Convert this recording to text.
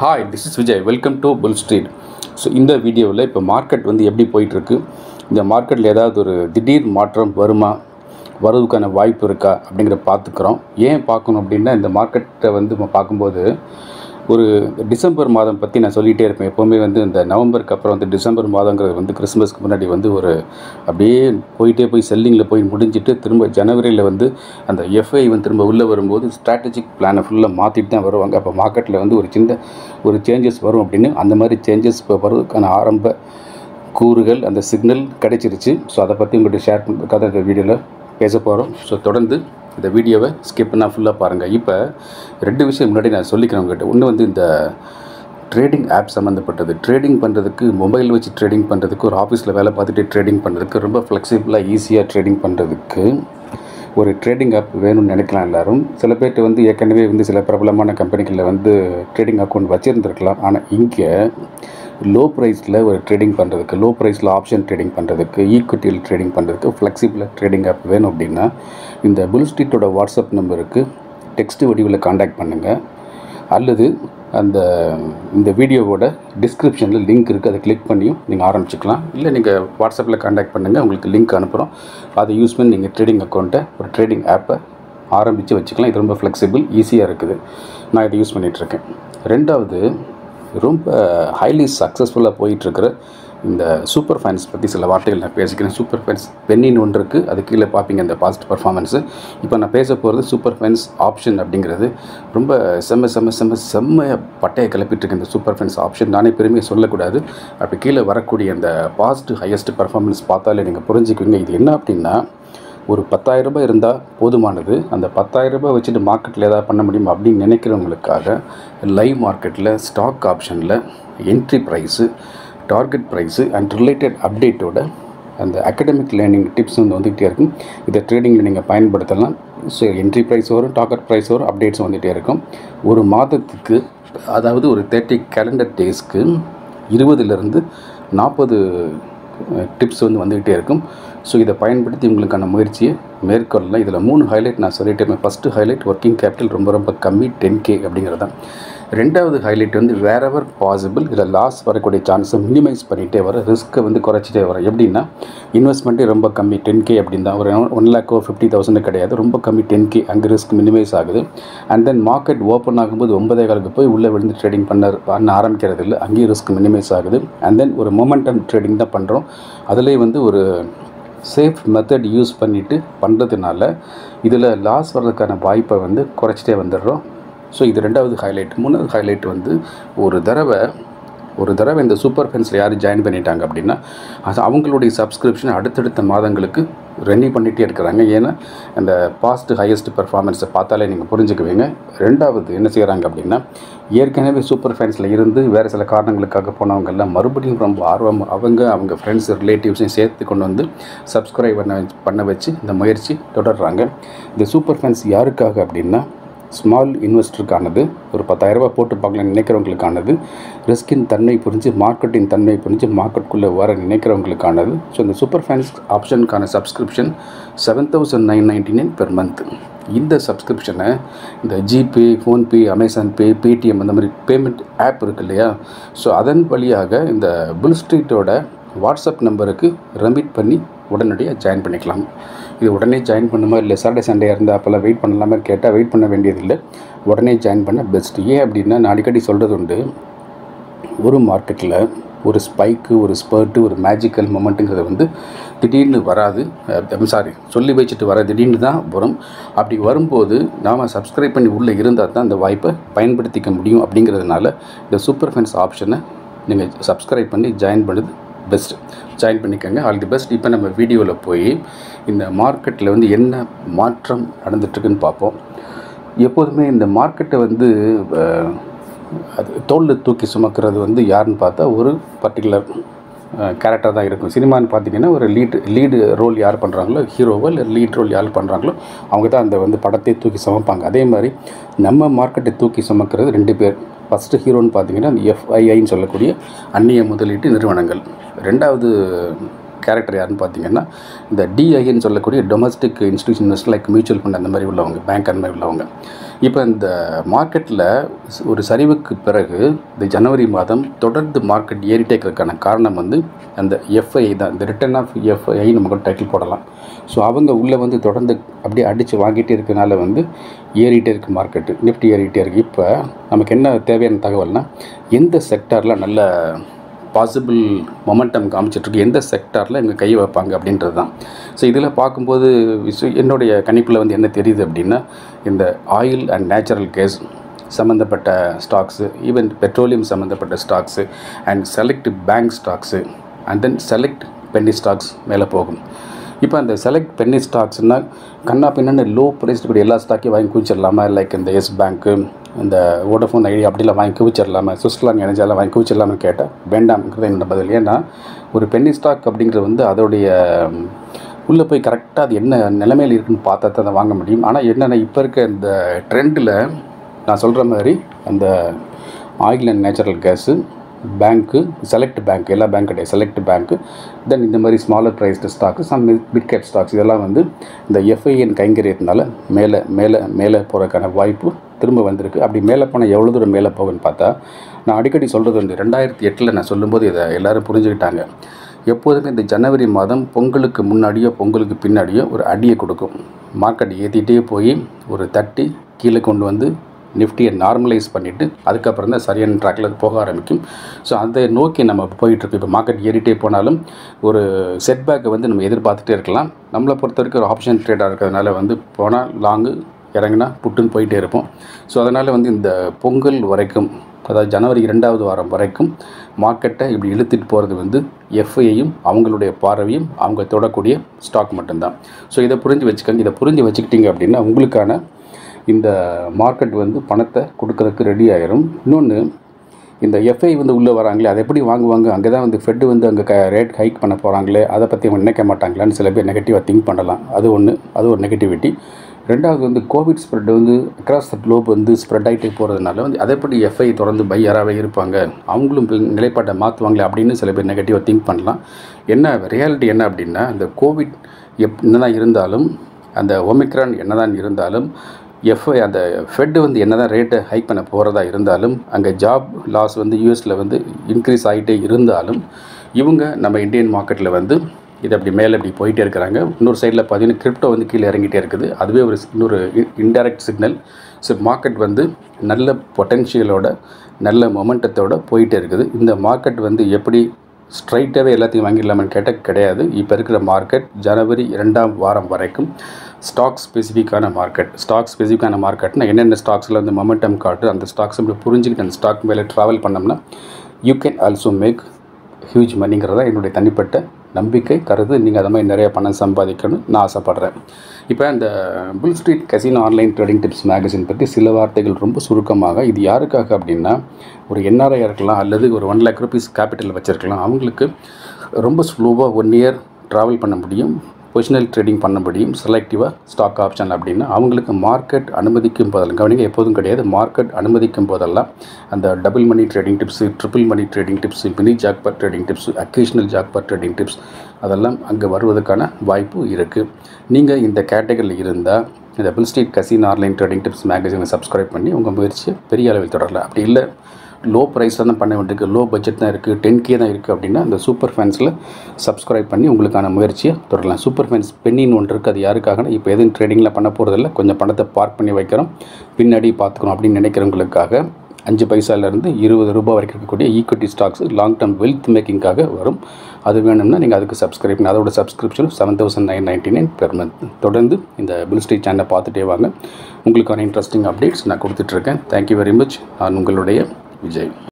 hi this is Vijay welcome to Bull Street so இந்த வீடியோவில் இப்போ மார்க்கெட் வந்து எப்படி போயிட்டுருக்கு இந்த மார்க்கெட்டில் ஏதாவது ஒரு திடீர் மாற்றம் வருமா வருவதுக்கான வாய்ப்பு இருக்கா அப்படிங்கிற பார்த்துக்கிறோம் ஏன் பார்க்கணும் அப்படின்னா இந்த மார்க்கெட்டை வந்து நம்ம பார்க்கும்போது ஒரு டிசம்பர் மாதம் பற்றி நான் சொல்லிகிட்டே இருப்பேன் எப்போவுமே வந்து இந்த நவம்பருக்கு அப்புறம் வந்து டிசம்பர் மாதங்கிறது வந்து கிறிஸ்மஸ்க்கு முன்னாடி வந்து ஒரு அப்படியே போயிட்டே போய் செல்லிங்கில் போய் முடிஞ்சிட்டு திரும்ப ஜனவரியில் வந்து அந்த எஃப்ஐ வந்து திரும்ப உள்ளே வரும்போது ஸ்ட்ராட்டஜிக் பிளானை ஃபுல்லாக மாற்றிட்டு தான் வருவாங்க அப்போ மார்க்கெட்டில் வந்து ஒரு சின்ன ஒரு சேஞ்சஸ் வரும் அப்படின்னு அந்த மாதிரி சேஞ்சஸ் இப்போ வருவதற்கான ஆரம்ப கூறுகள் அந்த சிக்னல் கிடைச்சிருச்சு ஸோ அதை பற்றி உங்கள்கிட்ட ஷேர் பண்ணுறதுக்காக இந்த வீடியோவில் பேச போகிறோம் ஸோ தொடர்ந்து இந்த வீடியோவை ஸ்கிப் பண்ணால் ஃபுல்லாக பாருங்கள் இப்போ ரெண்டு விஷயம் முன்னாடி நான் சொல்லிக்கிறேன் உங்கள்கிட்ட ஒன்று வந்து இந்த ட்ரேடிங் ஆப் சம்மந்தப்பட்டது ட்ரேடிங் பண்ணுறதுக்கு மொபைல் வச்சு ட்ரேடிங் பண்ணுறதுக்கு ஒரு ஆஃபீஸில் வேலை பார்த்துட்டு ட்ரேடிங் பண்ணுறதுக்கு ரொம்ப ஃப்ளெக்சிபிளாக ஈஸியாக ட்ரேடிங் பண்ணுறதுக்கு ஒரு ட்ரேடிங் ஆப் வேணும்னு நினைக்கலாம் எல்லாரும் சில பேர்ட்டு வந்து ஏற்கனவே வந்து சில பிரபலமான கம்பெனிகளில் வந்து ட்ரேடிங் அக்கௌண்ட் வச்சுருந்துருக்கலாம் ஆனால் இங்கே லோ ப்ரைஸில் ஒரு ட்ரேடிங் பண்ணுறதுக்கு லோ ப்ரைஸில் ஆப்ஷன் ட்ரேடிங் பண்ணுறதுக்கு ஈக்விட்டியில் ட்ரேடிங் பண்ணுறதுக்கு ஃப்ளெக்சிபிளாக ட்ரேடிங் ஆப் வேணும் அப்படின்னா இந்த புல் ஸ்ட்ரீட்டோட வாட்ஸ்அப் நம்பருக்கு டெக்ஸ்ட் வடிவில் காண்டாக்ட் பண்ணுங்கள் அல்லது அந்த இந்த வீடியோவோட டிஸ்கிரிப்ஷனில் லிங்க் இருக்குது அதை கிளிக் பண்ணியும் நீங்கள் ஆரம்பிச்சுக்கலாம் இல்லை நீங்கள் வாட்ஸ்அப்பில் காண்டாக்ட் பண்ணுங்கள் உங்களுக்கு லிங்க் அனுப்புகிறோம் அதை யூஸ் பண்ணி நீங்கள் ட்ரேடிங் அக்கௌண்ட்டை ஒரு ட்ரேடிங் ஆப்பை ஆரம்பித்து வச்சுக்கலாம் இது ரொம்ப ஃப்ளெக்சிபிள் ஈஸியாக இருக்குது நான் இதை யூஸ் பண்ணிகிட்ருக்கேன் ரெண்டாவது ரொம்ப ஹைலி சக்ஸஸ்ஃபுல்லாக போயிட்டுருக்கிற இந்த சூப்பர் ஃபைன்ஸ் பற்றி சில வார்த்தைகள் நான் பேசிக்கிறேன் சூப்பர் ஃபைன்ஸ் பென்னின்னு ஒன்று இருக்குது அது கீழே பார்ப்பீங்க இந்த பாஸ்ட் பர்ஃபார்மன்ஸு இப்போ நான் பேச போகிறது சூப்பர் ஃபைன்ஸ் ஆப்ஷன் அப்படிங்கிறது ரொம்ப செம்ம செம்ம செம்ம செம்ம பட்டையை கிளப்பிட்டு இருக்கு இந்த சூப்பர் ஃபைன்ஸ் ஆப்ஷன் நானே பெருமையை சொல்லக்கூடாது அப்படி கீழே வரக்கூடிய அந்த பாஸ்ட் ஹையஸ்ட் பர்ஃபார்மன்ஸ் பார்த்தாலே நீங்கள் புரிஞ்சுக்குவீங்க இது என்ன அப்படின்னா ஒரு பத்தாயிரம் ரூபாய் இருந்தால் போதுமானது அந்த பத்தாயிரம் ரூபாய் வச்சுட்டு மார்க்கெட்டில் ஏதாவது பண்ண முடியும் அப்படின்னு நினைக்கிறவங்களுக்காக லைவ் மார்க்கெட்டில் ஸ்டாக் ஆப்ஷனில் entry price target price and related அப்டேட்டோட அந்த அகடமிக் லேர்னிங் டிப்ஸ் வந்து வந்துகிட்டே இருக்கும் இதை ட்ரேடிங்கில் நீங்கள் பயன்படுத்தலாம் ஸோ என்ட்ரி ப்ரைஸ் வரும் டார்கெட் ப்ரைஸ் வரும் அப்டேட்ஸ் வந்துகிட்டே இருக்கும் ஒரு மாதத்துக்கு அதாவது ஒரு தேர்ட்டி கேலண்டர் டேஸ்க்கு இருபதுலேருந்து நாற்பது டிப்ஸ் வந்து வந்துக்கிட்டே இருக்கும் ஸோ இதை பயன்படுத்தி உங்களுக்கான முயற்சியை மேற்கொள்ளலாம் இதில் மூணு ஹைலைட் நான் சொல்லிட்டேன் ஃபஸ்ட்டு ஹைலைட் ஒர்க்கிங் கேபிட்டல் ரொம்ப ரொம்ப கம்மி டென் கே அப்படிங்கிறது தான் ரெண்டாவது ஹைலைட் வந்து வேறெவர் பாசிபிள் இதில் லாஸ் வரக்கூடிய சான்ஸை மினிமைஸ் பண்ணிகிட்டே வர ரிஸ்க்கை வந்து குறைச்சிட்டே வர எப்படின்னா இன்வெஸ்ட்மெண்ட்டே ரொம்ப கம்மி டென் கே அப்படின்னு தான் ஒரு ஒன் லேக்கோ ஃபிஃப்டி தௌசண்ட் கிடையாது ரொம்ப கம்மி டென் கே அங்கே ரிஸ்க் மினிமைஸ் ஆகுது அண்ட் தென் மார்க்கெட் ஓப்பன் ஆகும்போது ஒன்பதே காலுக்கு போய் உள்ளே விழுந்து ட்ரேடிங் பண்ண பண்ண ஆரம்பிக்கிறது இல்லை அங்கேயும் ரிஸ்க் மினிமைஸ் ஆகுது அண்ட் தென் ஒரு மொமெண்டம் ட்ரேடிங் தான் பண்ணுறோம் அதுலேயே வந்து ஒரு சேஃப் மெத்தட் யூஸ் பண்ணிவிட்டு பண்ணுறதுனால இதில் லாஸ் வர்றதுக்கான வாய்ப்பை வந்து குறைச்சிட்டே வந்துடுறோம் ஸோ இது ரெண்டாவது ஹைலைட் மூணாவது ஹைலைட் வந்து ஒரு தடவை ஒரு தடவை இந்த சூப்பர் ஃபென்ஸில் யார் ஜாயின் பண்ணிட்டாங்க அப்படின்னா அது அவங்களுடைய சப்ஸ்கிரிப்ஷன் அடுத்தடுத்த மாதங்களுக்கு ரெனியூ பண்ணிகிட்டே இருக்கிறாங்க ஏன்னா அந்த பாஸ்ட் ஹையஸ்ட் பெர்ஃபார்மன்ஸை பார்த்தாலே நீங்கள் புரிஞ்சுக்குவீங்க ரெண்டாவது என்ன செய்கிறாங்க அப்படின்னா ஏற்கனவே சூப்பர் ஃபேன்ஸில் இருந்து வேறு சில காரணங்களுக்காக போனவங்கெல்லாம் மறுபடியும் ரொம்ப ஆர்வம் அவங்க அவங்க ஃப்ரெண்ட்ஸ் ரிலேட்டிவ்ஸையும் சேர்த்து கொண்டு வந்து சப்ஸ்கிரைப் பண்ண வச்சு பண்ண வச்சு இந்த முயற்சி தொடர்றாங்க இந்த சூப்பர் ஃபேன்ஸ் யாருக்காக அப்படின்னா ஸ்மால் இன்வெஸ்டருக்கானது ஒரு பத்தாயிரரூபா போட்டு பார்க்கலாம் நினைக்கிறவங்களுக்கானது ரிஸ்கின் தன்மை புரிஞ்சு மார்க்கெட்டின் தன்மை புரிஞ்சு மார்க்கெட்டுக்குள்ளே வர நினைக்கிறவங்களுக்கானது ஸோ இந்த சூப்பர் ஃபேன்ஸ் ஆப்ஷனுக்கான subscription seven thousand nine ninety nine per month இந்த சப்ஸ்கிரிப்ஷனை இந்த GPay PhonePe Amazon Pay Paytm அந்த மாதிரி பேமெண்ட் ஆப் இருக்கு இல்லையா ஸோ அதன் வழியாக இந்த புல் ஸ்ட்ரீட்டோட வாட்ஸ்அப் நம்பருக்கு ரெமிட் பண்ணி உடனடியாக ஜாயின் பண்ணிக்கலாம் இது உடனே ஜாயின் பண்ணுமா இல்லை சாட்டர்டே சண்டே இருந்தால் அப்போல்லாம் வெயிட் பண்ணலாமா கேட்டால் வெயிட் பண்ண வேண்டியதில்லை உடனே ஜாயின் பண்ண பெஸ்ட் ஏன் அப்படின்னா நான் அடிக்கடி சொல்கிறது உண்டு ஒரு மார்க்கெட்டில் ஒரு ஸ்பைக்கு ஒரு ஸ்பர்ட்டு ஒரு மேஜிக்கல் மொமெண்ட்டுங்கிறது வந்து திடீர்னு வராது சாரி சொல்லி வச்சுட்டு வர திடீர்னு தான் வரும் அப்படி வரும்போது நாம் சப்ஸ்கிரைப் பண்ணி உள்ளே இருந்தால் தான் அந்த வாய்ப்பை பயன்படுத்திக்க முடியும் அப்படிங்கிறதுனால இந்த சூப்பர் ஃபென்ஸ் ஆப்ஷனை நீங்கள் சப்ஸ்கிரைப் பண்ணி ஜாயின் பண்ணுது பெஸ்ட் ஜாயின் பண்ணிக்கோங்க ஆல் தி பெஸ்ட் இப்போ நம்ம வீடியோவில் போய் இந்த மார்க்கெட்டில் வந்து என்ன மாற்றம் நடந்துட்டுருக்குன்னு பார்ப்போம் எப்போதுமே இந்த மார்க்கெட்டை வந்து அது தோளில் தூக்கி சுமக்கிறது வந்து யாருன்னு பார்த்தா ஒரு பர்டிகுலர் கேரக்டர் தான் இருக்கும் சினிமான்னு பார்த்தீங்கன்னா ஒரு லீடு லீடு ரோல் யார் பண்ணுறாங்களோ ஹீரோவோ இல்லை லீட் ரோல் யார் பண்ணுறாங்களோ அவங்க தான் அந்த வந்து படத்தை தூக்கி சுமப்பாங்க அதே மாதிரி நம்ம மார்க்கெட்டை தூக்கி சுமக்கிறது ரெண்டு பேர் ஃபஸ்ட்டு ஹீரோன்னு பார்த்தீங்கன்னா அந்த எஃப்ஐஐன்னு சொல்லக்கூடிய அந்நிய முதலீட்டு நிறுவனங்கள் ரெண்டாவது கேரக்டர் யாருன்னு பார்த்தீங்கன்னா இந்த டிஐன்னு சொல்லக்கூடிய domestic institution invest like mutual fund அந்த மாதிரி உள்ளவங்க பேங்க் அந்த மாதிரி உள்ளவங்க இப்போ இந்த மார்க்கெட்டில் ஒரு சரிவுக்கு பிறகு இந்த ஜனவரி மாதம் தொடர்ந்து மார்க்கெட் ஏறிட்டே இருக்கிறதுக்கான காரணம் வந்து அந்த எஃப்ஐ தான் இந்த ரிட்டர்ன் ஆஃப் எஃப்ஐ நமக்கு டைட்டில் போடலாம் ஸோ அவங்க உள்ளே வந்து தொடர்ந்து அப்படியே அடித்து வாங்கிட்டே இருக்கனால வந்து ஏறிட்டே இருக்குது மார்க்கெட்டு நிஃப்டி ஏறிட்டே இருக்குது இப்போ நமக்கு என்ன தேவையான தகவல்னால் எந்த செக்டாரில் நல்ல பாசிபிள் மொமெண்டம் காமிச்சிட்ருக்கு எந்த செக்டாரில் இவங்க கை வைப்பாங்க அப்படின்றது தான் ஸோ இதில் பார்க்கும்போது விசு- என்னுடைய கணிப்பில் வந்து என்ன தெரியுது அப்படின்னா இந்த ஆயில் அண்ட் நேச்சுரல் கேஸ் சம்மந்தப்பட்ட ஸ்டாக்ஸு ஈவன் பெட்ரோலியம் சம்மந்தப்பட்ட stocks and select bank stocks and then select penny stocks மேலே போகும் இப்போ அந்த செலக்ட் பென்னி ஸ்டாக்ஸ்னால் கண்ணா பின்னான்னு லோ ப்ரைஸ் கூடிய எல்லா ஸ்டாக்கையும் வாங்கி குவிச்சிடலாமா லைக் இந்த எஸ் பேங்க்கு இந்த வோடஃபோன் ஐடி அப்படிலாம் வாங்கி குவிச்சிடலாமா சுவிட்சர்லாந்து எனர்ஜியெல்லாம் வாங்கி குவிச்சிடலாம்னு கேட்டால் வேண்டாம்ங்கிறது என்னோட பதில் ஏன்னா ஒரு பென்னி ஸ்டாக் அப்படிங்கிறது வந்து அதோடைய உள்ளே போய் கரெக்டாக அது என்ன நிலைமையில் இருக்குன்னு பார்த்தா தான் அதை வாங்க முடியும் ஆனால் என்னென்ன இப்போ இருக்க இந்த ட்ரெண்டில் நான் சொல்கிற மாதிரி அந்த oil and natural gas bank select bank எல்லா பேங்க் கிடையாது செலக்ட் பேங்க்கு தென் இந்த மாதிரி smaller priced stock some bit cap stocks இதெல்லாம் வந்து இந்த எஃப்ஐஎன் கைங்கரியத்தினால மேலே மேலே மேலே போகிறதுக்கான வாய்ப்பு திரும்ப வந்திருக்கு அப்படி மேலே போனால் எவ்வளோ தூரம் மேலே போகுன்னு பார்த்தா நான் அடிக்கடி சொல்கிறது வந்து ரெண்டாயிரத்தி எட்டில் நான் சொல்லும்போது இதை எல்லோரும் புரிஞ்சுக்கிட்டாங்க எப்போதுமே இந்த ஜனவரி மாதம் பொங்கலுக்கு முன்னாடியோ பொங்கலுக்கு பின்னாடியோ ஒரு அடியை கொடுக்கும் மார்க்கெட் ஏற்றிட்டே போய் ஒரு தட்டி கீழே கொண்டு வந்து நிஃப்டியை நார்மலைஸ் பண்ணிவிட்டு அதுக்கப்புறம் தான் சரியான ட்ராக்கில் அது போக ஆரம்பிக்கும் ஸோ அதை நோக்கி நம்ம போயிட்டுருக்கு இப்போ மார்க்கெட் ஏறிட்டே போனாலும் ஒரு செட்பேக்கை வந்து நம்ம எதிர்பார்த்துட்டே இருக்கலாம் நம்மளை பொறுத்த வரைக்கும் ஒரு ஆப்ஷன் ட்ரேடாக இருக்கிறதுனால வந்து போனால் லாங்கு இறங்கினா புட்டுன்னு போயிட்டே இருப்போம் ஸோ அதனால் வந்து இந்த பொங்கல் வரைக்கும் அதாவது ஜனவரி இரண்டாவது வாரம் வரைக்கும் மார்க்கெட்டை இப்படி இழுத்துட்டு போகிறது வந்து எஃப்ஐயும் அவங்களுடைய பார்வையும் அவங்க தொடக்கூடிய ஸ்டாக் மட்டும்தான் ஸோ இதை புரிஞ்சு வச்சுக்கோங்க இதை புரிஞ்சு வச்சுக்கிட்டீங்க அப்படின்னா உங்களுக்கான இந்த மார்க்கெட் வந்து பணத்தை கொடுக்கறதுக்கு ரெடி ஆயிரும் இன்னொன்று இந்த எஃப்ஐ வந்து உள்ளே வராங்களே அதை எப்படி வாங்குவாங்க அங்கே தான் வந்து ஃபெட்டு வந்து அங்கே க ரேட் ஹைக் பண்ண போகிறாங்களே அதை பற்றி அவங்க நினைக்க மாட்டாங்களான்னு சில பேர் நெகட்டிவாக திங்க் பண்ணலாம் அது ஒன்று அது ஒரு நெகட்டிவிட்டி ரெண்டாவது வந்து கோவிட் ஸ்ப்ரெட் வந்து அக்ராஸ் த குளோப் வந்து ஸ்ப்ரெட் ஆகிட்டே போகிறதுனால வந்து அதை எப்படி எஃப்ஐ தொடர்ந்து பையராகவே இருப்பாங்க அவங்களும் இப்ப நிலைப்பாட்டை மாற்றுவாங்களே அப்படின்னு சில பேர் நெகட்டிவாக திங்க் பண்ணலாம் என்ன ரியாலிட்டி என்ன அப்படின்னா இந்த கோவிட் எப் என்னதான் இருந்தாலும் அந்த ஒமிக்ரான் என்னதான் இருந்தாலும் எஃப்ஐ அந்த ஃபெட் வந்து என்ன தான் ரேட்டை ஹைக் பண்ண போகிறதா இருந்தாலும் அங்கே ஜாப் லாஸ் வந்து யூஎஸில் வந்து இன்க்ரீஸ் ஆகிட்டே இருந்தாலும் இவங்க நம்ம இந்தியன் மார்க்கெட்டில் வந்து இது அப்படி மேலே இப்படி போயிட்டே இருக்கிறாங்க இன்னொரு சைடில் பார்த்தீங்கன்னா கிரிப்டோ வந்து கீழே இறங்கிட்டே இருக்குது அதுவே ஒரு இன்னொரு இன்டைரக்ட் சிக்னல் ஸோ மார்க்கெட் வந்து நல்ல பொட்டென்ஷியலோட நல்ல மொமெண்டத்தோட போயிட்டே இருக்குது இந்த மார்க்கெட் வந்து எப்படி ஸ்ட்ரைட்டாகவே எல்லாத்தையும் வாங்கிடலாமான்னு கேட்டால் கிடையாது இப்போ இருக்கிற மார்க்கெட் ஜனவரி இரண்டாம் வாரம் வரைக்கும் ஸ்டாக் ஸ்பெசிஃபிக்கான மார்க்கெட் ஸ்டாக் ஸ்பெசிஃபிக்கான மார்க்கெட்னா என்னென்ன ஸ்டாக்ஸில் வந்து மொமெண்டம் காட்டு அந்த ஸ்டாக்ஸ் இப்படி புரிஞ்சுக்கிட்டு அந்த ஸ்டாக் மேலே ட்ராவல் பண்ணோம்னா you can also make huge மணிங்கிறதா என்னுடைய தனிப்பட்ட நம்பிக்கை கருது நீங்கள் அதை மாதிரி நிறைய பணம் சம்பாதிக்கணும்னு நான் ஆசைப்பட்றேன் இப்போ இந்த Bull Street casino online trading tips magazine பற்றி சில வார்த்தைகள் ரொம்ப சுருக்கமாக இது யாருக்காக அப்படின்னா ஒரு என்ஆர்ஐ இருக்கலாம் அல்லது ஒரு ஒன் லேக் ருபீஸ் கேபிட்டல் வச்சுருக்கலாம் அவங்களுக்கு ரொம்ப ஸ்லோவாக ஒன் இயர் ட்ராவல் பண்ண முடியும் பொசிஷனல் ட்ரேடிங் பண்ண முடியும் செலக்டிவாக ஸ்டாக் ஆப்ஷன் அப்படின்னா அவங்களுக்கு மார்க்கெட் அனுமதிக்கும் போதெல்லாம் கவனிங்க எப்போதும் கிடையாது மார்க்கெட் அனுமதிக்கும் போதெல்லாம் அந்த double money trading tips triple money trading tips mini jackpot trading tips occasional jackpot trading tips அதெல்லாம் அங்கே வருவதற்கான வாய்ப்பு இருக்குது நீங்கள் இந்த கேட்டகரியில் இருந்தால் இந்த Bull Street cousin online trading tips மேகசினை சப்ஸ்கிரைப் பண்ணி உங்கள் முயற்சியை பெரிய அளவில் தொடரலாம் அப்படி இல்லை லோ ப்ரைஸில் தான் பண்ண வேண்டியிருக்கு லோ பட்ஜெட் தான் இருக்குது டென் கே தான் இருக்குது அப்படின்னா அந்த சூப்பர் ஃபேன்ஸில் சப்ஸ்கிரைப் பண்ணி உங்களுக்கான முயற்சியை தொடரலாம் சூப்பர் ஃபேன்ஸ் பெண்ணின்னு ஒன்று இருக்குது அது யாருக்காகனா இப்போ எதுவும் ட்ரேடிங்கில் பண்ண போகிறதில்ல கொஞ்சம் பணத்தை பார்க் பண்ணி வைக்கிறோம் பின்னாடி பார்த்துக்கணும் அப்படின்னு நினைக்கிறவங்களுக்காக அஞ்சு பைசாலேருந்து இருபது ரூபாய் வரைக்கும் இருக்கக்கூடிய equity stocks long term wealth மேக்கிங்காக வரும் அது வேணும்னா நீங்கள் அதுக்கு சப்ஸ்கிரைப் பண்ணி அதோட subscription seven thousand nine ninety nine per month தொடர்ந்து இந்த பில் ஸ்ட்ரீட் சேனலை பார்த்துட்டே வாங்க உங்களுக்கான இன்ட்ரெஸ்டிங் அப்டேட்ஸ் நான் கொடுத்துட்ருக்கேன் தேங்க்யூ வெரி மச் நான் உங்களுடைய விஜய்